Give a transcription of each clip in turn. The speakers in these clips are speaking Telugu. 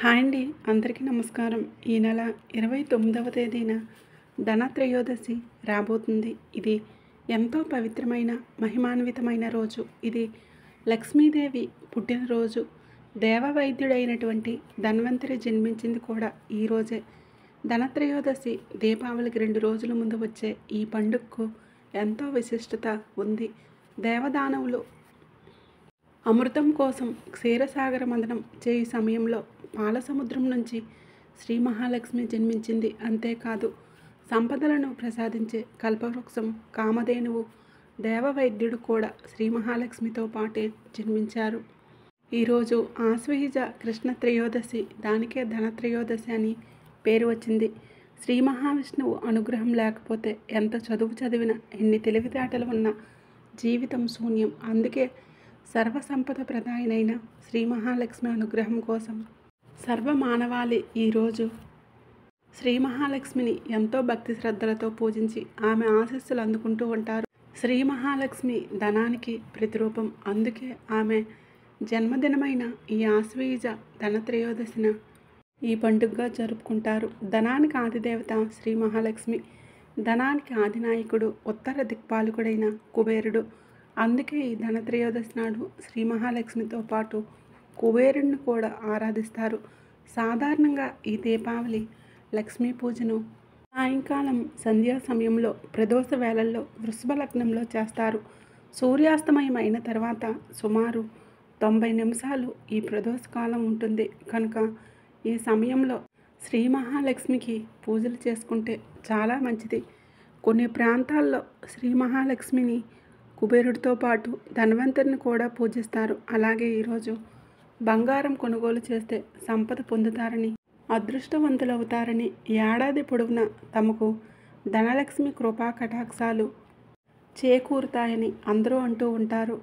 హాయ్ అండి అందరికీ నమస్కారం ఈ నెల ఇరవై తొమ్మిదవ తేదీన ధనత్రయోదశి రాబోతుంది ఇది ఎంతో పవిత్రమైన మహిమాన్వితమైన రోజు ఇది లక్ష్మీదేవి పుట్టినరోజు దేవవైద్యుడైనటువంటి ధన్వంతరి జన్మించింది కూడా ఈ రోజే ధనత్రయోదశి దీపావళికి రెండు రోజుల ముందు వచ్చే ఈ పండుగకు ఎంతో విశిష్టత ఉంది దేవదానవులు అమృతం కోసం క్షీరసాగర మదనం చేయు సమయంలో పాలసముద్రం నుంచి శ్రీ మహాలక్ష్మి జన్మించింది అంతేకాదు సంపదలను ప్రసాదించే కల్పవృక్షం కామధేనువు దేవవైద్యుడు కూడా శ్రీ మహాలక్ష్మితో పాటే జన్మించారు ఈరోజు ఆశ్వయుజ కృష్ణ త్రయోదశి దానికే ధనత్రయోదశి అని పేరు వచ్చింది శ్రీ మహావిష్ణువు అనుగ్రహం లేకపోతే ఎంత చదువు చదివినా ఎన్ని తెలివితేటలు ఉన్నా జీవితం శూన్యం అందుకే సర్వసంపద ప్రదాయనైన శ్రీ మహాలక్ష్మి అనుగ్రహం కోసం సర్వ మానవాళి ఈరోజు శ్రీ మహాలక్ష్మిని ఎంతో భక్తి శ్రద్ధలతో పూజించి ఆమె ఆశీస్సులు అందుకుంటూ ఉంటారు శ్రీ మహాలక్ష్మి ధనానికి ప్రతిరూపం అందుకే ఆమె జన్మదినమైన ఈ ఆశ్వయుజ ధనత్రయోదశిన ఈ పండుగగా జరుపుకుంటారు ధనానికి ఆదిదేవత శ్రీ మహాలక్ష్మి ధనానికి ఆదినాయకుడు ఉత్తర దిక్పాలకుడైన కుబేరుడు అందుకే ఈ ధనత్రయోదశి నాడు శ్రీ మహాలక్ష్మితో పాటు కుబేరుడిని కూడా ఆరాధిస్తారు సాధారణంగా ఈ దీపావళి లక్ష్మీ పూజను సాయంకాలం సంధ్యా సమయంలో ప్రదోష వేళల్లో వృషభ లగ్నంలో చేస్తారు సూర్యాస్తమయం అయిన తర్వాత సుమారు తొంభై నిమిషాలు ఈ ప్రదోష కాలం ఉంటుంది కనుక ఈ సమయంలో శ్రీ మహాలక్ష్మికి పూజలు చేసుకుంటే చాలా మంచిది కొన్ని ప్రాంతాల్లో శ్రీ మహాలక్ష్మిని కుబేరుడితో పాటు ధనవంతుని కూడా పూజిస్తారు అలాగే ఈరోజు బంగారం కొనుగోలు చేస్తే సంపద పొందుతారని అదృష్టవంతులవుతారని ఏడాది పొడవునా తమకు ధనలక్ష్మి కృపా కటాక్షాలు చేకూరుతాయని అందరూ అంటూ ఉంటారు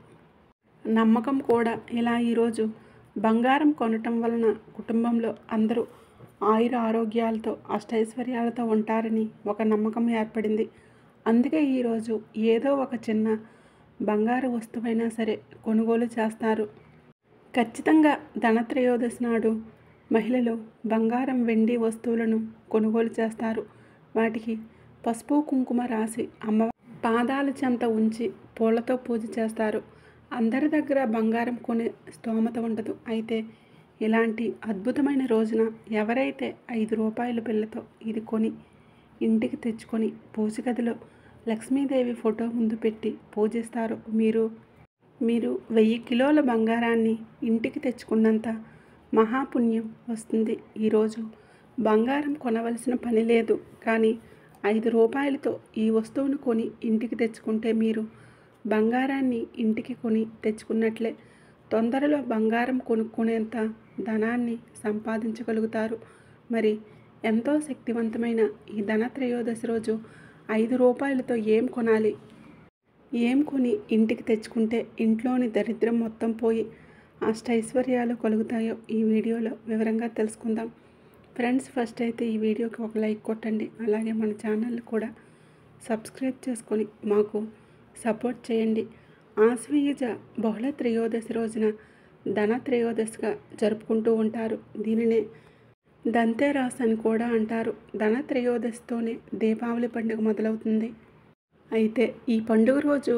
నమ్మకం కూడా ఇలా ఈరోజు బంగారం కొనటం వలన కుటుంబంలో అందరూ ఆయుర ఆరోగ్యాలతో అష్టైశ్వర్యాలతో ఉంటారని ఒక నమ్మకం ఏర్పడింది అందుకే ఈరోజు ఏదో ఒక చిన్న బంగారు వస్తువైనా సరే కొనుగోలు చేస్తారు ఖచ్చితంగా ధనత్రయోదశి నాడు మహిళలు బంగారం వెండి వస్తువులను కొనుగోలు చేస్తారు వాటికి పసుపు కుంకుమ రాసి అమ్మ పాదాల చెంత ఉంచి పూలతో పూజ చేస్తారు అందరి దగ్గర బంగారం కొనే స్తోమత ఉండదు అయితే ఇలాంటి అద్భుతమైన రోజున ఎవరైతే ఐదు రూపాయల బిళ్ళతో ఇది కొని ఇంటికి తెచ్చుకొని పూజ గదిలో లక్ష్మీదేవి ఫోటో ముందు పెట్టి పూజిస్తారు మీరు మీరు వెయ్యి కిలోల బంగారాన్ని ఇంటికి తెచ్చుకున్నంత మహాపుణ్యం వస్తుంది ఈరోజు బంగారం కొనవలసిన పని లేదు కానీ ఐదు రూపాయలతో ఈ వస్తువును కొని ఇంటికి తెచ్చుకుంటే మీరు బంగారాన్ని ఇంటికి కొని తెచ్చుకున్నట్లే తొందరలో బంగారం కొనుక్కునేంత ధనాన్ని సంపాదించగలుగుతారు మరి ఎంతో శక్తివంతమైన ఈ ధనత్రయోదశి రోజు ఐదు రూపాయలతో ఏం కొనాలి ఏం కొని ఇంటికి తెచ్చుకుంటే ఇంట్లోని దరిద్రం మొత్తం పోయి అష్టైశ్వర్యాలు కలుగుతాయో ఈ వీడియోలో వివరంగా తెలుసుకుందాం ఫ్రెండ్స్ ఫస్ట్ అయితే ఈ వీడియోకి ఒక లైక్ కొట్టండి అలాగే మన ఛానల్ కూడా సబ్స్క్రైబ్ చేసుకొని మాకు సపోర్ట్ చేయండి ఆశ్వయుజ బహుళ త్రయోదశి రోజున ధన త్రయోదశిగా జరుపుకుంటూ ఉంటారు దీనినే దంతేరాస్ అని కూడా అంటారు ధన త్రయోదశితోనే దీపావళి పండుగ మొదలవుతుంది అయితే ఈ పండుగ రోజు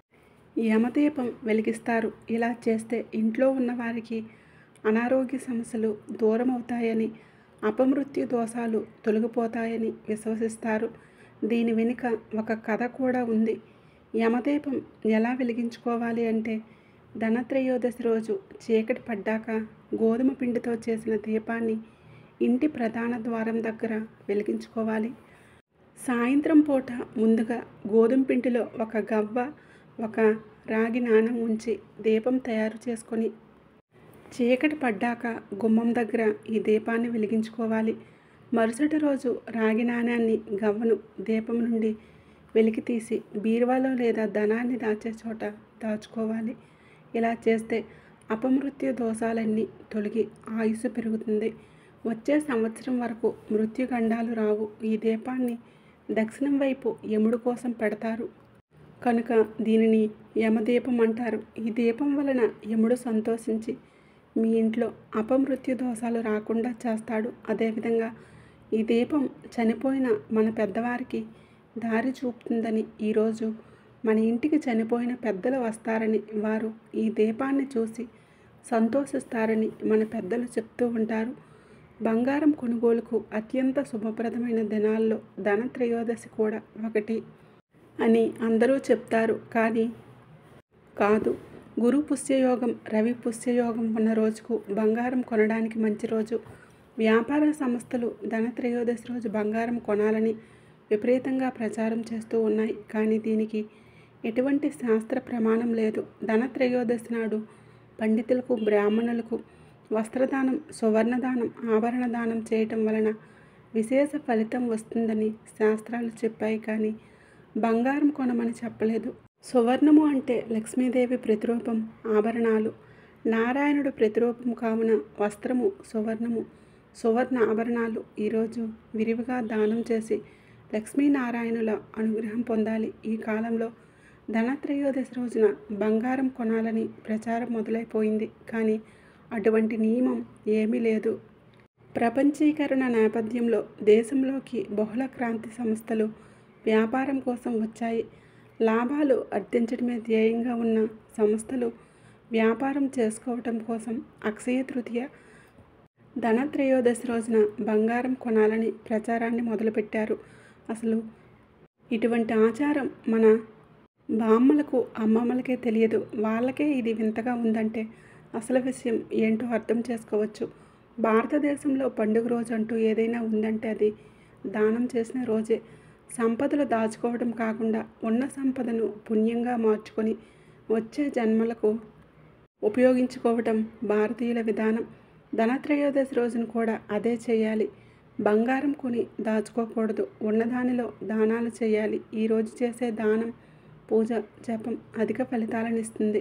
యమదీపం వెలిగిస్తారు ఇలా చేస్తే ఇంట్లో ఉన్న వారికి అనారోగ్య సమస్యలు దూరం అవుతాయని అపమృత్యు దోషాలు తొలగిపోతాయని విశ్వసిస్తారు దీని వెనుక ఒక కథ కూడా ఉంది యమదీపం ఎలా వెలిగించుకోవాలి అంటే ధనత్రయోదశి రోజు చీకటి పడ్డాక గోధుమ పిండితో చేసిన దీపాన్ని ఇంటి ప్రధాన ద్వారం దగ్గర వెలిగించుకోవాలి సాయంత్రం పూట ముందుగా గోధుమ పిండిలో ఒక గవ్వ ఒక రాగి నాణం ఉంచి దీపం తయారు చేసుకొని చీకటి పడ్డాక గుమ్మం దగ్గర ఈ దీపాన్ని వెలిగించుకోవాలి మరుసటి రోజు రాగి నాణాన్ని గవ్వను దీపం నుండి వెలికి తీసి బీరువాలో లేదా ధనాన్ని దాచే చోట దాచుకోవాలి ఇలా చేస్తే అపమృత్యు దోషాలన్నీ తొలగి ఆయుస్సు పెరుగుతుంది వచ్చే సంవత్సరం వరకు మృత్యుగండాలు రావు ఈ దీపాన్ని దక్షిణం వైపు యముడు కోసం పెడతారు కనుక దీనిని యమదీపం అంటారు ఈ దీపం వలన యముడు సంతోషించి మీ ఇంట్లో అపమృత్యు దోషాలు రాకుండా చేస్తాడు అదేవిధంగా ఈ దీపం చనిపోయిన మన పెద్దవారికి దారి చూపుతుందని ఈరోజు మన ఇంటికి చనిపోయిన పెద్దలు వస్తారని వారు ఈ దీపాన్ని చూసి సంతోషిస్తారని మన పెద్దలు చెప్తూ ఉంటారు బంగారం కొనుగోలుకు అత్యంత శుభప్రదమైన దినాల్లో ధనత్రయోదశి కూడా ఒకటి అని అందరూ చెప్తారు కానీ కాదు గురు పుష్యయోగం రవి పుష్యయోగం ఉన్న రోజుకు బంగారం కొనడానికి మంచి రోజు వ్యాపార సంస్థలు ధనత్రయోదశి రోజు బంగారం కొనాలని విపరీతంగా ప్రచారం చేస్తూ ఉన్నాయి కానీ దీనికి ఎటువంటి శాస్త్ర ప్రమాణం లేదు ధనత్రయోదశి నాడు పండితులకు బ్రాహ్మణులకు వస్త్రదానం సువర్ణదానం ఆభరణ దానం చేయటం వలన విశేష ఫలితం వస్తుందని శాస్త్రాలు చెప్పాయి కానీ బంగారం కొనమని చెప్పలేదు సువర్ణము అంటే లక్ష్మీదేవి ప్రతిరూపం ఆభరణాలు నారాయణుడు ప్రతిరూపం కావున వస్త్రము సువర్ణము సువర్ణ ఆభరణాలు ఈరోజు విరివిగా దానం చేసి లక్ష్మీనారాయణుల అనుగ్రహం పొందాలి ఈ కాలంలో ధనత్రయోదశి రోజున బంగారం కొనాలని ప్రచారం మొదలైపోయింది కానీ అటువంటి నియమం ఏమీ లేదు ప్రపంచీకరణ నేపథ్యంలో దేశంలోకి బహుళ క్రాంతి సంస్థలు వ్యాపారం కోసం వచ్చాయి లాభాలు అర్థించడమే ధ్యేయంగా ఉన్న సంస్థలు వ్యాపారం చేసుకోవటం కోసం అక్షయ తృతీయ ధనత్రయోదశి రోజున బంగారం కొనాలని ప్రచారాన్ని మొదలుపెట్టారు అసలు ఇటువంటి ఆచారం మన బామ్మలకు అమ్మమ్మలకే తెలియదు వాళ్ళకే ఇది వింతగా ఉందంటే అసలు విషయం ఏంటో అర్థం చేసుకోవచ్చు భారతదేశంలో పండుగ రోజు అంటూ ఏదైనా ఉందంటే అది దానం చేసిన రోజే సంపదలు దాచుకోవడం కాకుండా ఉన్న సంపదను పుణ్యంగా మార్చుకొని వచ్చే జన్మలకు ఉపయోగించుకోవటం భారతీయుల విధానం ధనత్రయోదశి రోజున కూడా అదే చేయాలి బంగారం కొని దాచుకోకూడదు ఉన్నదానిలో దానాలు చేయాలి ఈరోజు చేసే దానం పూజ జపం అధిక ఫలితాలను ఇస్తుంది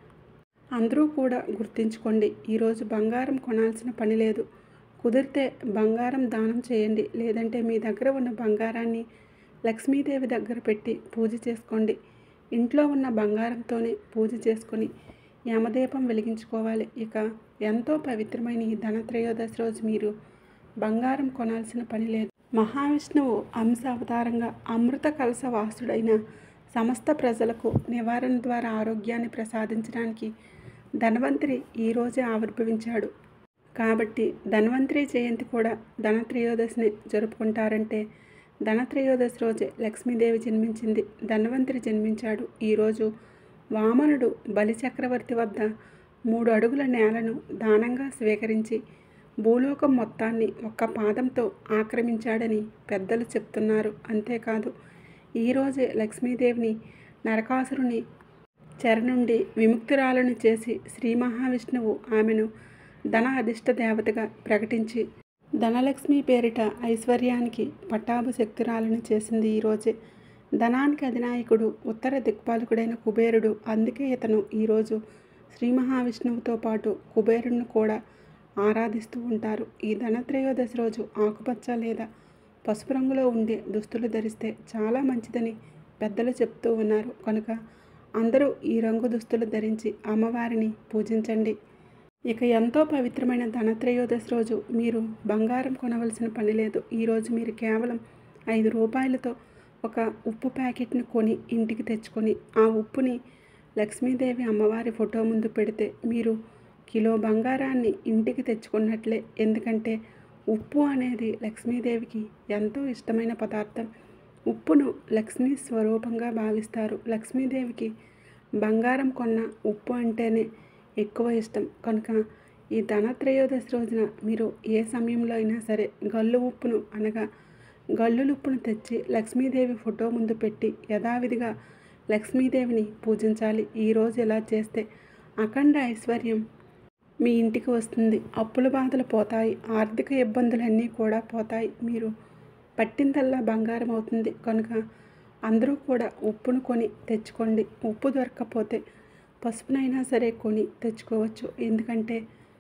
అందరూ కూడా గుర్తుంచుకోండి ఈరోజు బంగారం కొనాల్సిన పని లేదు కుదిరితే బంగారం దానం చేయండి లేదంటే మీ దగ్గర ఉన్న బంగారాన్ని లక్ష్మీదేవి దగ్గర పెట్టి పూజ చేసుకోండి ఇంట్లో ఉన్న బంగారంతోనే పూజ చేసుకొని యమదీపం వెలిగించుకోవాలి ఇక ఎంతో పవిత్రమైన ఈ ధనత్రయోదశి రోజు మీరు బంగారం కొనాల్సిన పని లేదు మహావిష్ణువు అంశ అవతారంగా అమృత కలస వాసుడైన సమస్త ప్రజలకు నివారణ ద్వారా ఆరోగ్యాన్ని ప్రసాదించడానికి ధన్వంతరి ఈరోజే ఆవిర్భవించాడు కాబట్టి ధన్వంతరి జయంతి కూడా ధనత్రయోదశిని జరుపుకుంటారంటే ధనత్రయోదశి రోజే లక్ష్మీదేవి జన్మించింది ధన్వంతరి జన్మించాడు ఈరోజు వామనుడు బలిచక్రవర్తి వద్ద మూడు అడుగుల నేలను దానంగా స్వీకరించి భూలోకం మొత్తాన్ని ఒక్క పాదంతో ఆక్రమించాడని పెద్దలు చెప్తున్నారు అంతేకాదు ఈరోజే లక్ష్మీదేవిని నరకాసురుని చెర నుండి విముక్తురాలను చేసి శ్రీ మహావిష్ణువు ఆమెను ధన అధిష్ట దేవతగా ప్రకటించి ధనలక్ష్మి పేరిట ఐశ్వర్యానికి పట్టాభు శక్తురాలను చేసింది ఈరోజే ధనానికి అధినాయకుడు ఉత్తర దిక్పాలకుడైన కుబేరుడు అందుకే ఇతను ఈరోజు శ్రీ మహావిష్ణువుతో పాటు కుబేరుణ్ణి కూడా ఆరాధిస్తూ ఉంటారు ఈ ధనత్రయోదశి రోజు ఆకుపచ్చ లేదా పసుపు రంగులో ఉండే దుస్తులు ధరిస్తే చాలా మంచిదని పెద్దలు చెప్తూ ఉన్నారు కనుక అందరూ ఈ రంగు దుస్తులు ధరించి అమ్మవారిని పూజించండి ఇక ఎంతో పవిత్రమైన ధనత్రయోదశి రోజు మీరు బంగారం కొనవలసిన పని లేదు ఈరోజు మీరు కేవలం ఐదు రూపాయలతో ఒక ఉప్పు ప్యాకెట్ని కొని ఇంటికి తెచ్చుకొని ఆ ఉప్పుని లక్ష్మీదేవి అమ్మవారి ఫోటో ముందు పెడితే మీరు కిలో బంగారాన్ని ఇంటికి తెచ్చుకున్నట్లే ఎందుకంటే ఉప్పు అనేది లక్ష్మీదేవికి ఎంతో ఇష్టమైన పదార్థం ఉప్పును లక్ష్మీ స్వరూపంగా భావిస్తారు లక్ష్మీదేవికి బంగారం కొన్న ఉప్పు అంటేనే ఎక్కువ ఇష్టం కనుక ఈ ధనత్రయోదశి రోజున మీరు ఏ సమయంలో అయినా సరే గల్లు ఉప్పును అనగా గల్లులుప్పును తెచ్చి లక్ష్మీదేవి ఫోటో ముందు పెట్టి యథావిధిగా లక్ష్మీదేవిని పూజించాలి ఈరోజు ఇలా చేస్తే అఖండ ఐశ్వర్యం మీ ఇంటికి వస్తుంది అప్పుల బాధలు పోతాయి ఆర్థిక ఇబ్బందులన్నీ కూడా పోతాయి మీరు పట్టిందల్లా బంగారం అవుతుంది కనుక అందరూ కూడా ఉప్పును కొని తెచ్చుకోండి ఉప్పు దొరకకపోతే పసుపునైనా సరే కొని తెచ్చుకోవచ్చు ఎందుకంటే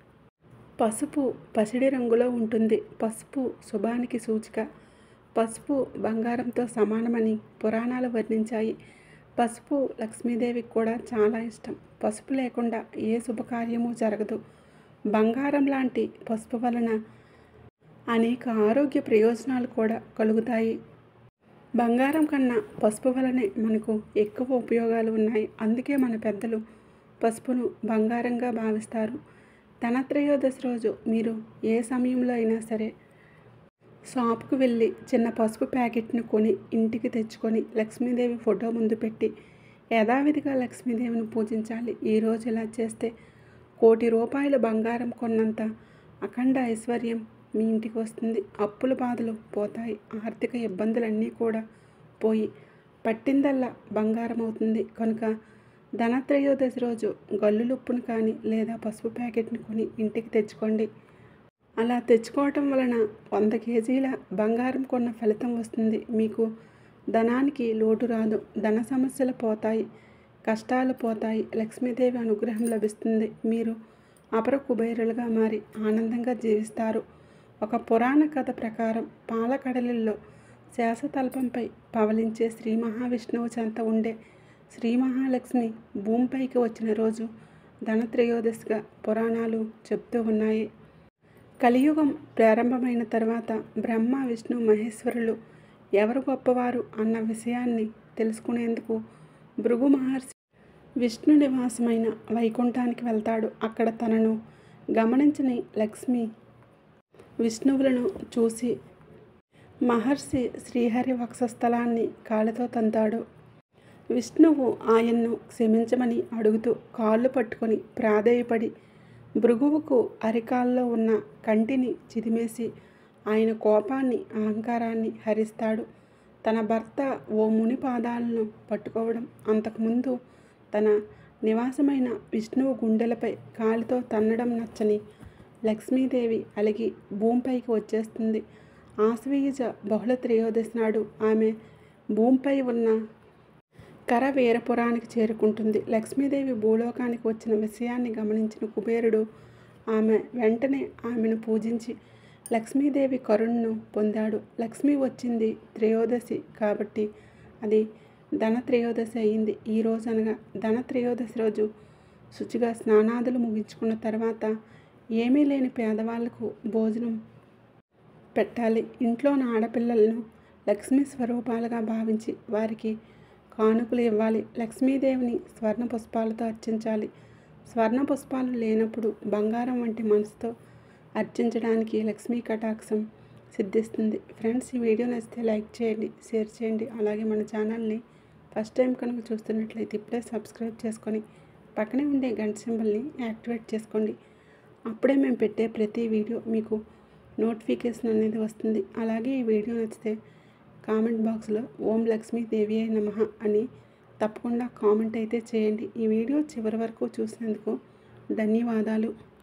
పసుపు పసిడి రంగులో ఉంటుంది పసుపు శుభానికి సూచిక పసుపు బంగారంతో సమానమని పురాణాలు వర్ణించాయి పసుపు లక్ష్మీదేవికి కూడా చాలా ఇష్టం పసుపు లేకుండా ఏ శుభకార్యము జరగదు బంగారం లాంటి పసుపు వలన అనేక ఆరోగ్య ప్రయోజనాలు కూడా కలుగుతాయి బంగారం కన్నా పసుపు వలనే మనకు ఎక్కువ ఉపయోగాలు ఉన్నాయి అందుకే మన పెద్దలు పసుపును బంగారంగా భావిస్తారు ధనత్రయోదశి రోజు మీరు ఏ సమయంలో అయినా సరే షాప్కు వెళ్ళి చిన్న పసుపు ప్యాకెట్ను కొని ఇంటికి తెచ్చుకొని లక్ష్మీదేవి ఫోటో ముందు పెట్టి యథావిధిగా లక్ష్మీదేవిని పూజించాలి ఈరోజు ఇలా చేస్తే కోటి రూపాయల బంగారం కొన్నంత అఖండ ఐశ్వర్యం మీ ఇంటికి వస్తుంది అప్పుల బాధలు పోతాయి ఆర్థిక ఇబ్బందులన్నీ కూడా పోయి పట్టిందల్లా బంగారం అవుతుంది కనుక ధనత్రయోదశి రోజు గల్లులుప్పును కానీ లేదా పసుపు ప్యాకెట్ని కొని ఇంటికి తెచ్చుకోండి అలా తెచ్చుకోవటం వలన వంద కేజీల బంగారం కొన్న ఫలితం వస్తుంది మీకు ధనానికి లోటు రాదు ధన సమస్యలు పోతాయి కష్టాలు పోతాయి లక్ష్మీదేవి అనుగ్రహం లభిస్తుంది మీరు అపర కుబేరులుగా మారి ఆనందంగా జీవిస్తారు ఒక పురాణ కథ ప్రకారం పాలకడలిలో శాసతల్పంపై పవలించే శ్రీ మహావిష్ణువు చెంత ఉండే శ్రీ మహాలక్ష్మి భూమిపైకి వచ్చిన రోజు ధనత్రయోదశిగా పురాణాలు చెప్తూ ఉన్నాయి కలియుగం ప్రారంభమైన తర్వాత బ్రహ్మ విష్ణు మహేశ్వరులు ఎవరు గొప్పవారు అన్న విషయాన్ని తెలుసుకునేందుకు భృగు మహర్షి విష్ణు నివాసమైన వైకుంఠానికి వెళ్తాడు అక్కడ తనను గమనించని లక్ష్మి విష్ణువులను చూసి మహర్షి శ్రీహరి వక్షస్థలాన్ని కాళ్ళతో తంతాడు విష్ణువు ఆయన్ను క్షమించమని అడుగుతూ కాళ్ళు పట్టుకొని ప్రాధేయపడి భృగువుకు అరికాల్లో ఉన్న కంటిని చిదిమేసి ఆయన కోపాన్ని అహంకారాన్ని హరిస్తాడు తన భర్త ఓ ముని పాదాలను పట్టుకోవడం అంతకుముందు తన నివాసమైన విష్ణువు గుండెలపై కాలితో తన్నడం నచ్చని లక్ష్మీదేవి అలిగి భూమిపైకి వచ్చేస్తుంది ఆశ్వీయుజ బహుళ త్రయోదశి నాడు ఆమె భూమిపై ఉన్న కర వీరపురానికి చేరుకుంటుంది లక్ష్మీదేవి భూలోకానికి వచ్చిన విషయాన్ని గమనించిన కుబేరుడు ఆమె వెంటనే ఆమెను పూజించి లక్ష్మీదేవి కరుణను పొందాడు లక్ష్మి వచ్చింది త్రయోదశి కాబట్టి అది ధన త్రయోదశి అయింది ఈ రోజు అనగా ధన త్రయోదశి రోజు శుచిగా స్నానాదులు ముగించుకున్న తర్వాత ఏమీ లేని పేదవాళ్లకు భోజనం పెట్టాలి ఇంట్లోని ఆడపిల్లలను లక్ష్మీ స్వరూపాలుగా భావించి వారికి కానుకలు ఇవ్వాలి లక్ష్మీదేవిని స్వర్ణ పుష్పాలతో అర్చించాలి స్వర్ణ పుష్పాలు లేనప్పుడు బంగారం వంటి మనసుతో అర్చించడానికి లక్ష్మీ కటాక్షం సిద్ధిస్తుంది ఫ్రెండ్స్ ఈ వీడియో నచ్చితే లైక్ చేయండి షేర్ చేయండి అలాగే మన ఛానల్ని ఫస్ట్ టైం కనుక చూస్తున్నట్లయితే ఇప్పుడే సబ్స్క్రైబ్ చేసుకొని పక్కనే ఉండే గంట సింబల్ని యాక్టివేట్ చేసుకోండి అప్పుడే మేము పెట్టే ప్రతి వీడియో మీకు నోటిఫికేషన్ అనేది వస్తుంది అలాగే ఈ వీడియో నచ్చితే కామెంట్ బాక్స్లో ఓం లక్ష్మీ దేవి అయి నమః అని తప్పకుండా కామెంట్ అయితే చేయండి ఈ వీడియో చివరి వరకు చూసినందుకు ధన్యవాదాలు